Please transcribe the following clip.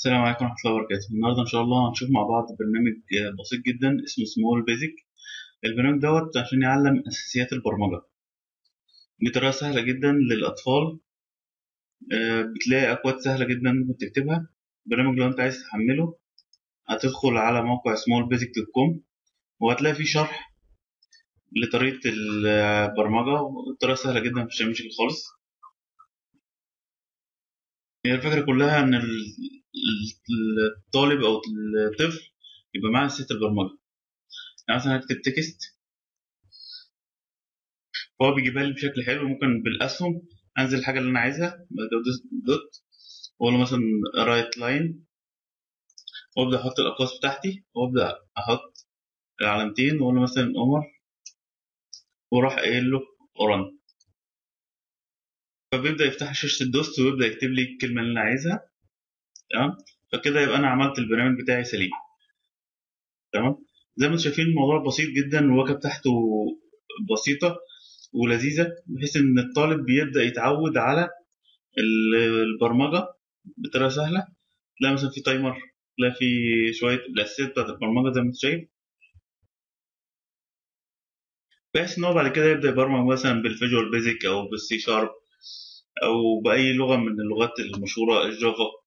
السلام عليكم ورحمة الله وبركاته النهاردة إن شاء الله هنشوف مع بعض برنامج آه، بسيط جدا اسمه سمول بيزك البرنامج دوت عشان يعلم أساسيات البرمجة بطريقة سهلة جدا للأطفال آه، بتلاقي أكواد سهلة جدا ممكن تكتبها البرنامج لو أنت عايز تحمله هتدخل على موقع smallbasic.com وهتلاقي فيه شرح لطريقة البرمجة بطريقة سهلة جدا مفيش أي مشكلة خالص هي الفكرة كلها إن ال- ال- الطالب أو الطفل يبقى معاه أساسيات البرمجة يعني مثلا هكتب تكست فهو بيجيبها لي بشكل حلو ممكن بالأسهم أنزل الحاجة اللي أنا عايزها بعد كده أدوس دوت وأقول له مثلا رايت لاين وأبدأ أحط الأقواس بتاعتي وأبدأ أحط العلامتين وأقول له مثلا عمر وأروح قايل له أوران فبيبدأ يفتح لي شاشة الدوست ويبدأ يكتب لي الكلمة اللي أنا عايزها تمام فكده يبقى أنا عملت البرنامج بتاعي سليم تمام زي ما انتم شايفين الموضوع بسيط جدا الواجهة بتاعته بسيطة ولذيذة بحيث إن الطالب بيبدأ يتعود على ال- البرمجة بطريقة سهلة تلاقي مثلا في تايمر تلاقي في شوية الأساسيات بتاعت البرمجة زي ما انت شايف بحيث إن هو بعد كده يبدأ يبرمج مثلا بالفيجوال بيزك أو بالسي شارب أو بأي لغة من اللغات المشهورة الجافا